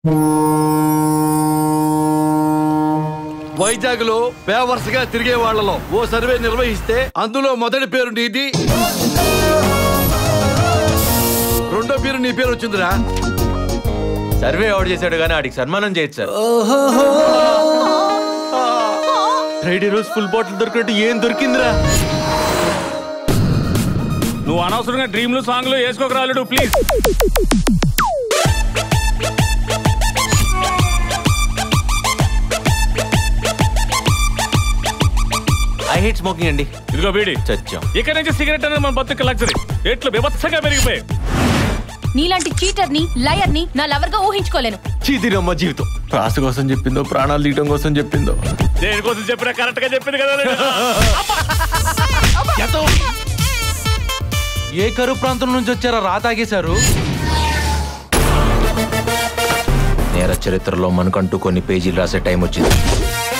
వైజాగ్ లో పేవర్స్ గా తిరిగే వాళ్ళలో ఓ సర్వే నిర్వహిస్తే అందులో మొదటి పేరు నీది రెండో పేరు నీ పేరు వచ్చిందిరా సర్వే ఎవడు చేశాడు కానీ ఆడికి సన్మానం చేయొచ్చు సార్ ఫ్రైడే రోజు ఫుల్ బాటిల్ దొరికినట్టు ఏం దొరికిందిరా నువ్వు అనవసరంగా డ్రీమ్లు సాంగ్లు వేసుకోక రాలేడు ప్లీజ్ ఐ హేట్ స్మోకింగ్ అండి ఇదిగో బీడి చచ్చాం ఇక్కడ నుంచి సిగరెట్ అనేది మన బతుకు లగ్జరీ రేట్లు బీభత్సంగా పెరిగిపోయాయి నీలాంటి చీటర్ ని లయర్ ని నా లవర్ గా ఊహించుకోలేను చీదిరమ్మ జీవితం ప్రాస కోసం చెప్పిందో ప్రాణాలు తీయటం కోసం చెప్పిందో దేనికోసం చెప్పినా కరెక్ట్ గా చెప్పింది కదా నేను. ఏ కరువు ప్రాంతం నుంచి వచ్చారో రా తాగేశారు నేర చరిత్రలో మనకంటూ కొన్ని పేజీలు రాసే టైం వచ్చింది